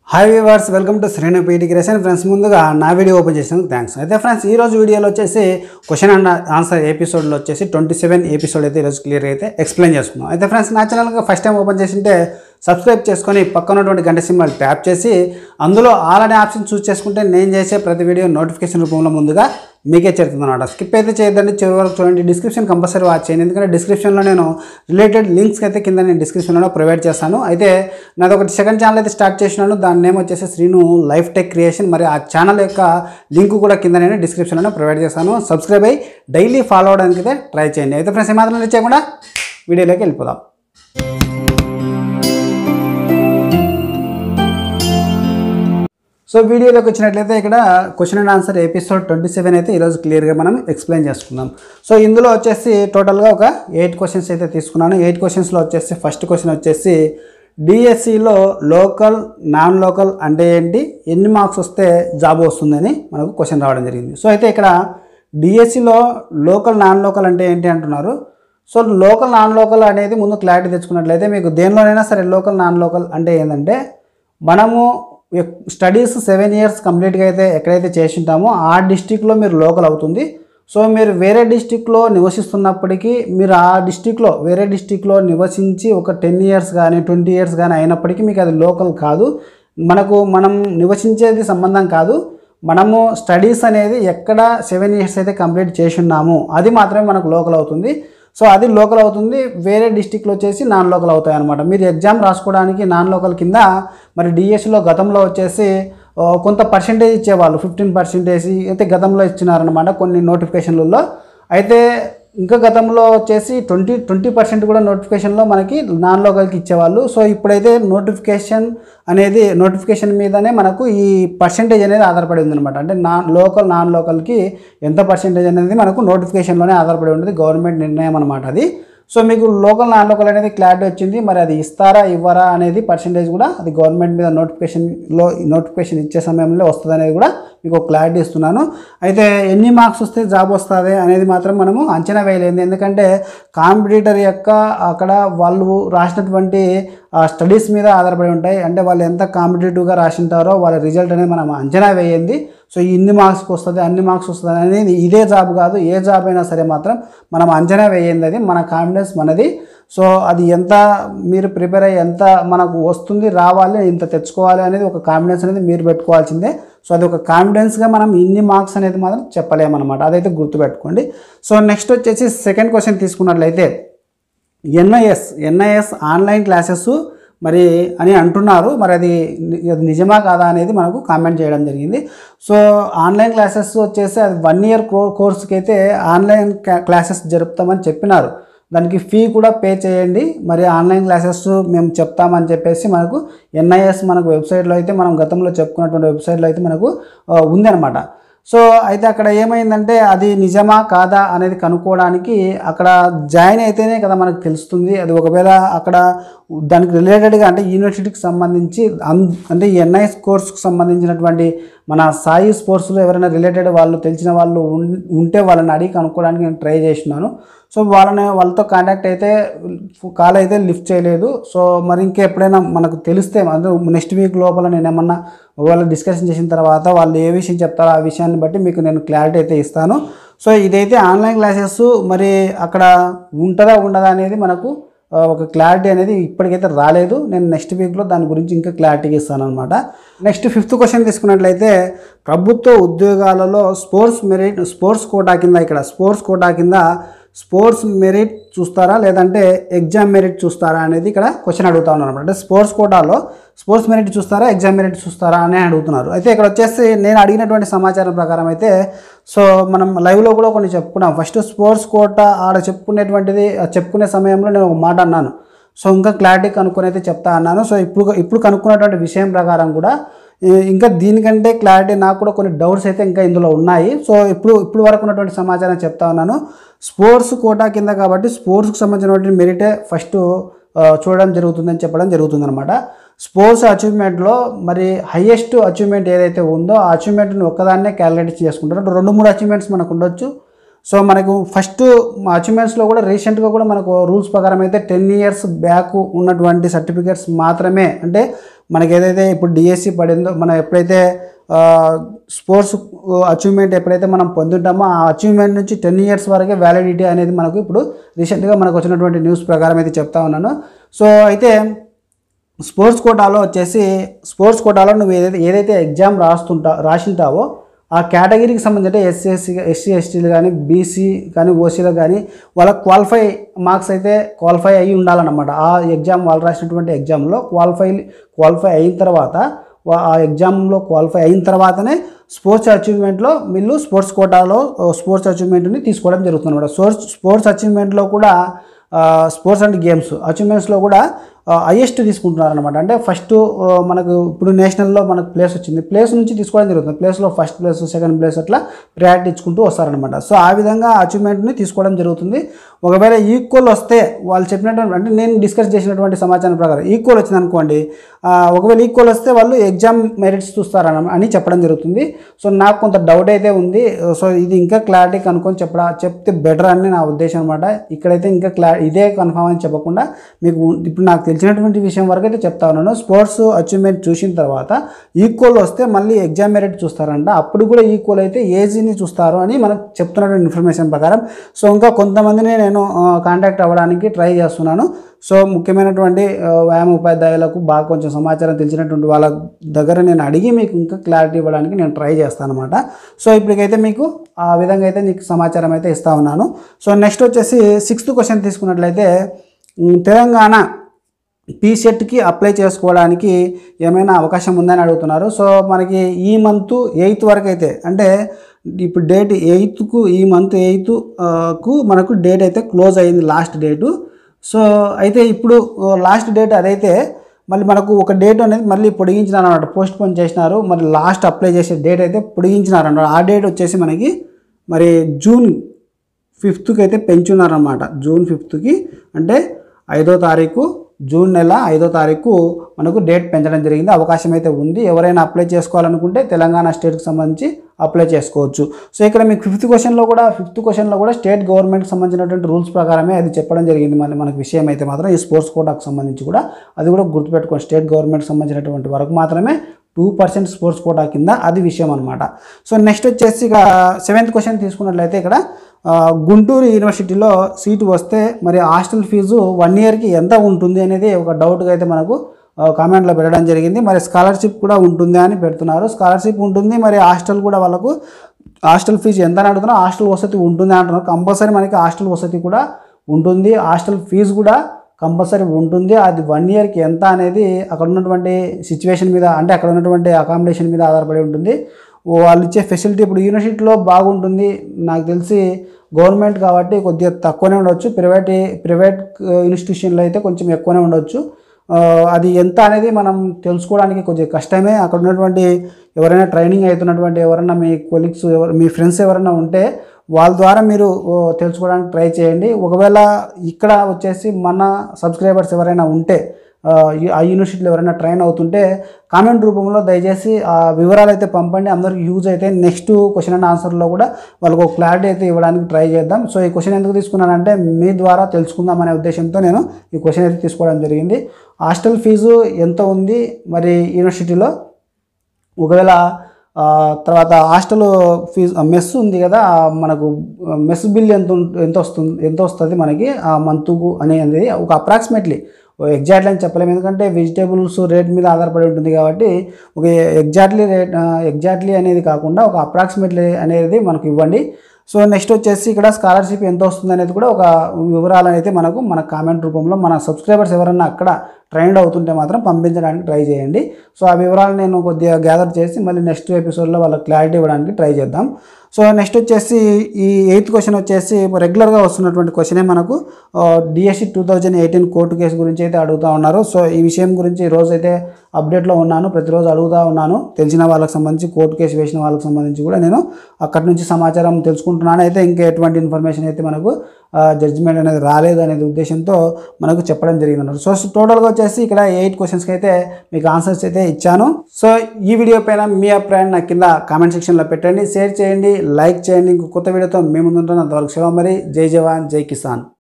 hi viewers welcome to Srenu PT creation friends ముందుగా నా video open చేసినందుకు థ్యాంక్స్ అయితే ఫ్రెండ్స్ ఈ రోజు వీడియోలో వచ్చేసి క్వశ్చన్ అండ్ ఆన్సర్ ఎపిసోడ్లో వచ్చేసి ట్వంటీ సెవెన్ ఎపిసోడ్ అయితే ఈరోజు క్లియర్ అయితే ఎక్స్ప్లెయిన్ చేసుకున్నాం అయితే ఫ్రెండ్స్ నా ఛానల్కి ఫస్ట్ టైం ఓపెన్ చేసింటే సబ్స్క్రైబ్ చేసుకొని పక్కన ఉన్నటువంటి గంట సింబల్ ట్యాప్ చేసి అందులో ఆల్ అనే ఆప్షన్ చూస్ చేసుకుంటే నేను చేసే ప్రతి వీడియో నోటిఫికేషన్ రూపంలో ముందుగా మీకే చేరుతుంది అనమాట స్కిప్ అయితే చేయొద్దండి చివరి వరకు చూడండి డిస్క్రిప్షన్ కంపల్సరీ వాచ్ చేయండి ఎందుకంటే డిస్క్రిప్షన్లో నేను రిలేటెడ్ లింక్స్ అయితే కింద నేను డిస్క్రిప్షన్లో ప్రొవైడ్ చేస్తాను అయితే నాది ఒకటి సెకండ్ ఛానల్ అయితే స్టార్ట్ చేసినాను దాని నేమ్ వచ్చేసి శ్రీను లైఫ్ టెక్ క్రియేషన్ మరి ఆ ఛానల్ యొక్క లింక్ కూడా కింద నేను డిస్క్రిప్షన్లో ప్రొవైడ్ చేస్తాను సబ్స్క్రైబ్ అయ్యి డైలీ ఫాలో అవడానికి అయితే ట్రై చేయండి అయితే ఫ్రెండ్స్ ఏమాత్రం చేయకుండా వీడియోలోకి వెళ్ళిపోదాం సో వీడియోలోకి వచ్చినట్లయితే ఇక్కడ question and answer episode twenty seven అయితే ఈరోజు క్లియర్గా మనం ఎక్స్ప్లెయిన్ చేసుకుందాం సో ఇందులో వచ్చేసి టోటల్గా ఒక ఎయిట్ క్వశ్చన్స్ అయితే తీసుకున్నాను ఎయిట్ క్వశ్చన్స్లో వచ్చేసి ఫస్ట్ క్వశ్చన్ వచ్చేసి డిఎస్సిలో లోకల్ నాన్ లోకల్ అంటే ఏంటి ఎన్ని మార్క్స్ వస్తే జాబ్ వస్తుందని మనకు క్వశ్చన్ రావడం జరిగింది సో అయితే ఇక్కడ డిఎస్సిలో లోకల్ నాన్ లోకల్ అంటే ఏంటి అంటున్నారు సో లోకల్ నాన్ లోకల్ అనేది ముందు క్లారిటీ తెచ్చుకున్నట్లయితే మీకు దేనిలోనైనా సరే లోకల్ నాన్ లోకల్ అంటే ఏంటంటే మనము స్టడీస్ సెవెన్ ఇయర్స్ కంప్లీట్గా అయితే ఎక్కడైతే చేసి ఉంటామో ఆ డిస్టిక్లో మీరు లోకల్ అవుతుంది సో మీరు వేరే డిస్టిక్లో నివసిస్తున్నప్పటికీ మీరు ఆ డిస్టిక్లో వేరే డిస్టిక్లో నివసించి ఒక టెన్ ఇయర్స్ కానీ ట్వంటీ ఇయర్స్ కానీ అయినప్పటికీ మీకు అది లోకల్ కాదు మనకు మనం నివసించేది సంబంధం కాదు మనము స్టడీస్ అనేది ఎక్కడ సెవెన్ ఇయర్స్ అయితే కంప్లీట్ చేసి ఉన్నాము అది మాత్రమే మనకు లోకల్ అవుతుంది సో అది లోకల్ అవుతుంది వేరే డిస్టిక్లో వచ్చేసి నాన్ లోకల్ అవుతాయి అనమాట మీరు ఎగ్జామ్ రాసుకోవడానికి నాన్ లోకల్ కింద మరి డిఎస్సిలో గతంలో వచ్చేసి ఆ, కొంత పర్సెంటేజ్ ఇచ్చేవాళ్ళు ఫిఫ్టీన్ పర్సెంటేజ్ అయితే గతంలో ఇచ్చినారనమాట కొన్ని నోటిఫికేషన్లలో అయితే ఇంకా గతంలో వచ్చేసి ట్వంటీ ట్వంటీ పర్సెంట్ కూడా నోటిఫికేషన్లో మనకి నాన్ లోకల్కి ఇచ్చేవాళ్ళు సో ఇప్పుడైతే నోటిఫికేషన్ అనేది నోటిఫికేషన్ మీదనే మనకు ఈ పర్సెంటేజ్ అనేది ఆధారపడి ఉందన్నమాట అంటే నాన్ లోకల్ నాన్ లోకల్కి ఎంత పర్సెంటేజ్ అనేది మనకు నోటిఫికేషన్లోనే ఆధారపడి ఉంటుంది గవర్నమెంట్ నిర్ణయం అనమాట అది సో మీకు లోకల్ నాన్ లోకల్ అనేది క్లారిటీ వచ్చింది మరి అది ఇస్తారా ఇవ్వరా అనేది పర్సెంటేజ్ కూడా అది గవర్నమెంట్ మీద నోటిఫికేషన్లో నోటిఫికేషన్ ఇచ్చే సమయంలో వస్తుంది అనేది కూడా మీకు ఒక క్లారిటీ ఇస్తున్నాను అయితే ఎన్ని మార్క్స్ వస్తే జాబ్ వస్తుంది అనేది మాత్రం మనము అంచనా వేయలేదు ఎందుకంటే కాంపిటీటర్ యొక్క అక్కడ వాళ్ళు రాసినటువంటి స్టడీస్ మీద ఆధారపడి ఉంటాయి అంటే వాళ్ళు ఎంత కాంపిటేటివ్గా రాసింటారో వాళ్ళ రిజల్ట్ అనేది మనం అంచనా వేయండి సో ఇన్ని మార్క్స్కి వస్తుంది అన్ని మార్క్స్ వస్తుంది అనేది ఇదే జాబ్ కాదు ఏ జాబ్ అయినా సరే మాత్రం మనం అంచనా వేయండి అది మన కాన్ఫిడెన్స్ మనది సో అది ఎంత మీరు ప్రిపేర్ అయ్యి ఎంత మనకు వస్తుంది రావాలి ఇంత తెచ్చుకోవాలి అనేది ఒక కాన్ఫిడెన్స్ అనేది మీరు పెట్టుకోవాల్సిందే సో అది ఒక కాన్ఫిడెన్స్గా మనం ఇన్ని మార్క్స్ అనేది మాత్రం చెప్పలేమన్నమాట అదైతే గుర్తుపెట్టుకోండి సో నెక్స్ట్ వచ్చేసి సెకండ్ క్వశ్చన్ తీసుకున్నట్లయితే ఎన్ఐఎస్ ఎన్ఐఎస్ ఆన్లైన్ క్లాసెస్ మరి అని అంటున్నారు మరి అది ని- అది నిజమా కాదా అనేది మనకు కామెంట్ చేయడం జరిగింది సో ఆన్లైన్ క్లాసెస్ వచ్చేసి అది వన్ ఇయర్ కో కోర్స్కి అయితే ఆన్లైన్ క్లా- క్లాసెస్ జరుపుతామని చెప్పినారు దానికి ఫీ కూడా పే చేయండి మరి ఆన్లైన్ క్లాసెస్ మేము చెప్తామని చెప్పేసి మనకు ఎన్ఐఎస్ మనకు వెబ్సైట్లో అయితే మనం గతంలో చెప్పుకున్నటువంటి వెబ్సైట్లో అయితే మనకు ఆ, ఉందన్నమాట సో అయితే అక్కడ ఏమైందంటే అది నిజమా కాదా అనేది కనుక్కోవడానికి అక్కడ జాయిన్ అయితేనే కదా మనకు తెలుస్తుంది అది ఒకవేళ అక్కడ దానికి రిలేటెడ్గా అంటే యూనివర్సిటీకి సంబంధించి అన్ అంటే ఈ ఎన్ఐఎస్ కోర్సుకు సంబంధించినటువంటి మన సాయి స్పోర్ట్స్లో ఎవరైనా రిలేటెడ్ వాళ్ళు తెలిసిన వాళ్ళు ఉన్- ఉంటే వాళ్ళని అడిగి కనుక్కోవడానికి నేను ట్రై చేసినాను సో వాళ్ళని వాళ్ళతో కాంటాక్ట్ అయితే కాల్ అయితే లిఫ్ట్ చేయలేదు సో మరి ఇంకా ఎప్పుడైనా మనకు తెలిస్తే అంటే నెక్స్ట్ వీక్ లోపల నేను ఏమన్నా ఒకవేళ డిస్కషన్ చేసిన తర్వాత వాళ్ళు ఏ విషయం చెప్తారో ఆ విషయాన్ని బట్టి మీకు నేను క్లారిటీ అయితే ఇస్తాను సో ఇదైతే ఆన్లైన్ క్లాసెస్ మరి అక్కడ ఉంటుందా ఉండదా అనేది మనకు ఆ, ఒక క్లారిటీ అనేది ఇప్పటికైతే రాలేదు నేను నెక్స్ట్ వీక్లో దాని గురించి ఇంకా క్లారిటీగా ఇస్తాను అనమాట నెక్స్ట్ ఫిఫ్త్ క్వశ్చన్ తీసుకున్నట్లయితే ప్రభుత్వ ఉద్యోగాలలో స్పోర్ట్స్ మెరిట్ స్పోర్ట్స్ కోటా కింద ఇక్కడ స్పోర్ట్స్ కోటా కింద స్పోర్ట్స్ మెరిట్ చూస్తారా లేదంటే ఎగ్జామ్ మెరిట్ చూస్తారా అనేది ఇక్కడ క్వశ్చన్ అడుగుతా ఉన్నారు అనమాట అంటే స్పోర్ట్స్ కోటాలో స్పోర్ట్స్ మెరిట్ చూస్తారా ఎగ్జామ్ మెరిట్ చూస్తారా అని అడుగుతున్నారు అయితే ఇక్కడ వచ్చేసి నేను అడిగినటువంటి సమాచారం ప్రకారం అయితే సో మనం లైవ్లో కూడా కొన్ని చెప్పుకున్నాం ఫస్ట్ స్పోర్ట్స్ కోటా ఆడ చెప్పుకునేటువంటిది ఆ చెప్పుకునే సమయంలో నేను ఒక మాట అన్నాను సో ఇంకా క్లారిటీ కనుక్కొని అయితే చెప్తా అన్నాను సో ఇప్పుడు ఇప్పుడు కనుక్కున్నటువంటి విషయం ప్రకారం కూడా ఈ- ఇంకా దీనికంటే క్లారిటీ నాకు కూడా కొన్ని డౌట్స్ అయితే ఇంకా ఇందులో ఉన్నాయి సో ఇప్పుడు ఇప్పుడు వరకు ఉన్నటువంటి సమాచారం చెప్తా ఉన్నాను స్పోర్ట్స్ కోటా కింద కాబట్టి స్పోర్ట్స్కి సంబంధించినటువంటి మెరిటే ఫస్ట్ ఆ, చూడడం జరుగుతుందని చెప్పడం జరుగుతుందన్నమాట స్పోర్ట్స్ అచీవ్మెంట్లో మరి హయ్యెస్ట్ అచీవ్మెంట్ ఏదైతే ఉందో ఆ అచీవ్మెంట్ని ఒక్కదాన్నే క్యాలిక్యులేట్ చేసుకుంటారు అంటే రెండు మూడు అచీవ్మెంట్స్ మనకు ఉండొచ్చు సో మనకు ఫస్ట్ అచీవ్మెంట్స్లో కూడా రీసెంట్గా కూడా మనకు రూల్స్ ప్రకారం అయితే టెన్ ఇయర్స్ బ్యాక్ ఉన్నటువంటి సర్టిఫికేట్స్ మాత్రమే అంటే మనకి ఏదైతే ఇప్పుడు డిఎస్సి పడిందో మనం ఎప్పుడైతే స్పోర్ట్స్ అచీవ్మెంట్ ఎప్పుడైతే మనం పొందుంటామో ఆ అచీవ్మెంట్ నుంచి టెన్ ఇయర్స్ వరకే వ్యాలిడిటీ అనేది మనకు ఇప్పుడు రీసెంట్గా మనకు వచ్చినటువంటి న్యూస్ ప్రకారం అయితే చెప్తా ఉన్నాను సో అయితే స్పోర్ట్స్ కోటాలో వచ్చేసి స్పోర్ట్స్ కోటాలో నువ్వు ఏదైతే ఏదైతే ఎగ్జామ్ రాస్తుంటా రాసింటావో ఆ కేటగిరీకి సంబంధించి ఎస్సీ ఎస్సీ ఎస్సీ ఎస్టీలు కానీ బీసీ కానీ ఓసీలు కానీ వాళ్ళ క్వాలిఫై మార్క్స్ అయితే క్వాలిఫై అయ్యి ఉండాలన్నమాట ఆ ఎగ్జామ్ వాళ్ళు రాసినటువంటి ఎగ్జామ్లో క్వాలిఫై క్వాలిఫై అయిన తర్వాత వా- ఆ ఎగ్జామ్లో క్వాలిఫై అయిన తర్వాతనే స్పోర్ట్స్ అచీవ్మెంట్లో వీళ్ళు స్పోర్ట్స్ కోటాలో స్పోర్ట్స్ అచీవ్మెంట్ని తీసుకోవడం జరుగుతుంది అనమాట స్పోర్ట్స్ స్పోర్ట్స్ అచీవ్మెంట్లో కూడా ఆ, స్పోర్ట్స్ అండ్ గేమ్స్ అచీవ్మెంట్స్లో కూడా హైయెస్ట్ తీసుకుంటున్నారు అనమాట అంటే ఫస్ట్ ఆ, మనకు ఇప్పుడు నేషనల్లో మనకు ప్లేస్ వచ్చింది ప్లేస్ నుంచి తీసుకోవడం జరుగుతుంది ప్లేస్లో ఫస్ట్ ప్లేస్ సెకండ్ ప్లేస్ అట్లా ప్రయారిటీ ఇచ్చుకుంటూ వస్తారనమాట సో ఆ విధంగా అచీవ్మెంట్ని తీసుకోవడం జరుగుతుంది ఒకవేళ ఈక్వల్ వస్తే వాళ్ళు చెప్పినటువంటి అంటే నేను డిస్కస్ చేసినటువంటి సమాచారం ప్రకారం ఈక్వల్ వచ్చింది అనుకోండి ఆ, ఒకవేళ ఈక్వల్ వస్తే వాళ్ళు ఎగ్జామ్ మెరిట్స్ చూస్తారని అని చెప్పడం జరుగుతుంది సో నాకు కొంత డౌట్ అయితే ఉంది సో ఇది ఇంకా క్లారిటీ కనుక్కొని చెప్పడా చెప్తే బెటర్ అని నా ఉద్దేశం అనమాట ఇక్కడైతే ఇంకా క్లా ఇదే కన్ఫామ్ అని చెప్పకుండా మీకు ఉ- ఇప్పుడు నాకు తెలిసినటువంటి విషయం వరకు అయితే చెప్తా ఉన్నాను స్పోర్ట్స్ అచీవ్మెంట్ చూసిన తర్వాత ఈక్వల్ వస్తే మళ్ళీ ఎగ్జామ్ మెరిట్ చూస్తారంట అప్పుడు కూడా ఈక్వల్ అయితే ఏజీని చూస్తారు అని మనకు చెప్తున్నటువంటి ఇన్ఫర్మేషన్ ప్రకారం సో ఇంకా కొంతమందిని నేను కాంటాక్ట్ అవ్వడానికి ట్రై చేస్తున్నాను సో ముఖ్యమైనటువంటి ఆ, వ్యాయామ ఉపాధ్యాయులకు బాగా కొంచెం సమాచారం తెలిసినటువంటి వాళ్ళ దగ్గర నేను అడిగి మీకు ఇంకా క్లారిటీ ఇవ్వడానికి నేను ట్రై చేస్తాను అనమాట సో ఇప్పటికైతే మీకు ఆ విధంగా అయితే నీకు సమాచారం అయితే ఇస్తా ఉన్నాను సో నెక్స్ట్ వచ్చేసి సిక్స్త్ క్వశ్చన్ తీసుకున్నట్లయితే ఉమ్, తెలంగాణ పీసెట్కి అప్లై చేసుకోవడానికి ఏమైనా అవకాశం ఉందని అడుగుతున్నారు సో మనకి ఈ మంత్ ఎయిత్ వరకు అయితే అంటే ఇప్పుడు డేట్ ఎయిత్కు ఈ మంత్ ఎయిత్ కు మనకు డేట్ అయితే క్లోజ్ అయింది లాస్ట్ డేటు సో అయితే ఇప్పుడు లాస్ట్ డేట్ అదైతే మళ్ళీ మనకు ఒక డేట్ అనేది మళ్ళీ పొడిగించినారు అన్నమాట పోస్ట్ పోన్ చేసినారు మరి లాస్ట్ అప్లై చేసే డేట్ అయితే పొడిగించినారు అన్నమాట ఆ డేట్ వచ్చేసి మనకి మరి జూన్ ఫిఫ్త్కి అయితే పెంచున్నారన్నమాట జూన్ ఫిఫ్త్కి అంటే ఐదో తారీఖు జూన్ నెల ఐదో తారీఖు మనకు డేట్ పెంచడం జరిగింది అవకాశం అయితే ఉంది ఎవరైనా అప్లై చేసుకోవాలనుకుంటే తెలంగాణ స్టేట్కి సంబంధించి అప్లై చేసుకోవచ్చు సో ఇక్కడ మీకు ఫిఫ్త్ క్వశ్చన్లో కూడా ఫిఫ్త్ క్వశ్చన్లో కూడా స్టేట్ గవర్నమెంట్కి సంబంధించినటువంటి రూల్స్ ప్రకారమే అది చెప్పడం జరిగింది మన మనకు విషయం అయితే మాత్రం ఈ స్పోర్ట్స్ కోటాకు సంబంధించి కూడా అది కూడా గుర్తుపెట్టుకోండి స్టేట్ గవర్నమెంట్కి సంబంధించినటువంటి వరకు మాత్రమే టూ పర్సెంట్ స్పోర్ట్స్ కోటా కింద అది విషయం అనమాట సో నెక్స్ట్ వచ్చేసి ఇక సెవెంత్ క్వశ్చన్ తీసుకున్నట్లయితే ఇక్కడ ఆ, గుంటూరు యూనివర్సిటీలో సీటు వస్తే మరి హాస్టల్ ఫీజు వన్ ఇయర్కి ఎంత ఉంటుంది అనేది ఒక డౌట్గా అయితే మనకు ఆ, కామెంట్లో పెట్టడం జరిగింది మరి స్కాలర్షిప్ కూడా ఉంటుంది అని పెడుతున్నారు స్కాలర్షిప్ ఉంటుంది మరి హాస్టల్ కూడా వాళ్ళకు హాస్టల్ ఫీజు ఎంత అని అడుగుతున్నారు హాస్టల్ వసతి ఉంటుంది అంటున్నారు కంపల్సరీ మనకి హాస్టల్ వసతి కూడా ఉంటుంది హాస్టల్ ఫీజు కూడా కంపల్సరీ ఉంటుంది అది వన్ ఇయర్కి ఎంత అనేది అక్కడ ఉన్నటువంటి సిచ్యువేషన్ మీద అంటే అక్కడ ఉన్నటువంటి అకామిడేషన్ మీద ఆధారపడి ఉంటుంది వాళ్ళు ఇచ్చే ఫెసిలిటీ ఇప్పుడు యూనివర్సిటీలో బాగుంటుంది నాకు తెలిసి గవర్నమెంట్ కాబట్టి కొద్దిగా తక్కువనే ఉండొచ్చు ప్రైవేట్ ప్రైవేట్ ఇన్స్టిట్యూషన్లో అయితే కొంచెం ఎక్కువనే ఉండొచ్చు ఆ, అది ఎంత అనేది మనం తెలుసుకోవడానికి కొంచెం కష్టమే అక్కడ ఉన్నటువంటి ఎవరైనా ట్రైనింగ్ అవుతున్నటువంటి ఎవరైనా మీ కొలీగ్స్ ఎవరు మీ ఫ్రెండ్స్ ఎవరైనా ఉంటే వాళ్ళ ద్వారా మీరు ఓ, తెలుసుకోవడానికి ట్రై చేయండి ఒకవేళ ఇక్కడ వచ్చేసి మన సబ్స్క్రైబర్స్ ఎవరైనా ఉంటే ఆ, ఈ- ఆ యూనివర్సిటీలో ఎవరైనా ట్రైన్ అవుతుంటే కామెంట్ రూపంలో దయచేసి ఆ వివరాలు అయితే పంపండి అందరికి యూజ్ అయితే నెక్స్ట్ క్వశ్చన్ అండ్ ఆన్సర్లో కూడా వాళ్ళకు ఒక క్లారిటీ అయితే ఇవ్వడానికి ట్రై చేద్దాం సో ఈ క్వశ్చన్ ఎందుకు తీసుకున్నానంటే మీ ద్వారా తెలుసుకుందాం అనే ఉద్దేశంతో నేను ఈ క్వశ్చన్ అయితే తీసుకోవడం జరిగింది హాస్టల్ ఫీజు ఎంత ఉంది మరి యూనివర్సిటీలో ఒకవేళ ఆ, తర్వాత హాస్టల్ ఫీజు మెస్ ఉంది కదా ఆ మనకు మెస్ బిల్ ఎంత ఉం- ఎంత వస్తుంది ఎంత వస్తుంది మనకి ఆ మంత్కు అనేది ఒక అప్రాక్సిమేట్లీ ఎగ్జాక్ట్లీ అని చెప్పలేము ఎందుకంటే వెజిటేబుల్స్ రేట్ మీద ఆధారపడి ఉంటుంది కాబట్టి ఒక ఎగ్జాక్ట్లీ రేట్ ఎగ్జాక్ట్లీ అనేది కాకుండా ఒక అప్రాక్సిమేట్లీ అనేది మనకు ఇవ్వండి సో నెక్స్ట్ వచ్చేసి ఇక్కడ స్కాలర్షిప్ ఎంత వస్తుంది అనేది కూడా ఒక వివరాలు అయితే మనకు మన కామెంట్ రూపంలో మన సబ్స్క్రైబర్స్ ఎవరైనా అక్కడ ట్రైన్డ్ అవుతుంటే మాత్రం పంపించడానికి ట్రై చేయండి సో ఆ వివరాలు నేను కొద్దిగా గ్యాదర్ చేసి మళ్ళీ నెక్స్ట్ ఎపిసోడ్లో వాళ్ళకి క్లారిటీ ఇవ్వడానికి ట్రై చేద్దాం సో నెక్స్ట్ వచ్చేసి ఈ ఎయిత్ క్వశ్చన్ వచ్చేసి రెగ్యులర్గా వస్తున్నటువంటి క్వశ్చనే మనకు DSC two thousand eighteen court case గురించి అయితే అడుగుతూ ఉన్నారు సో ఈ విషయం గురించి ఈ రోజు అయితే అప్డేట్లో ఉన్నాను ప్రతిరోజు అడుగుతూ ఉన్నాను తెలిసిన వాళ్ళకి సంబంధించి కోర్టు కేసు వేసిన వాళ్ళకి సంబంధించి కూడా నేను అక్కడి నుంచి సమాచారం తెలుసుకుంటున్నాను అయితే ఇంకా ఎటువంటి ఇన్ఫర్మేషన్ అయితే మనకు జడ్జిమెంట్ అనేది రాలేదు అనేది ఉద్దేశంతో మనకు చెప్పడం జరిగింది అన్నమాట సో టోటల్గా వచ్చేసి ఇక్కడ ఎయిట్ క్వశ్చన్స్కి అయితే మీకు ఆన్సర్స్ అయితే ఇచ్చాను సో ఈ వీడియో పైన మీ అభిప్రాయాన్ని నా కింద కామెంట్ సెక్షన్లో పెట్టండి షేర్ చేయండి లైక్ చేయండి ఇంకో కొత్త వీడియోతో మేము ముందుంటాను అంతవరకు శివ మరి జై జవాన్ జై కిసాన్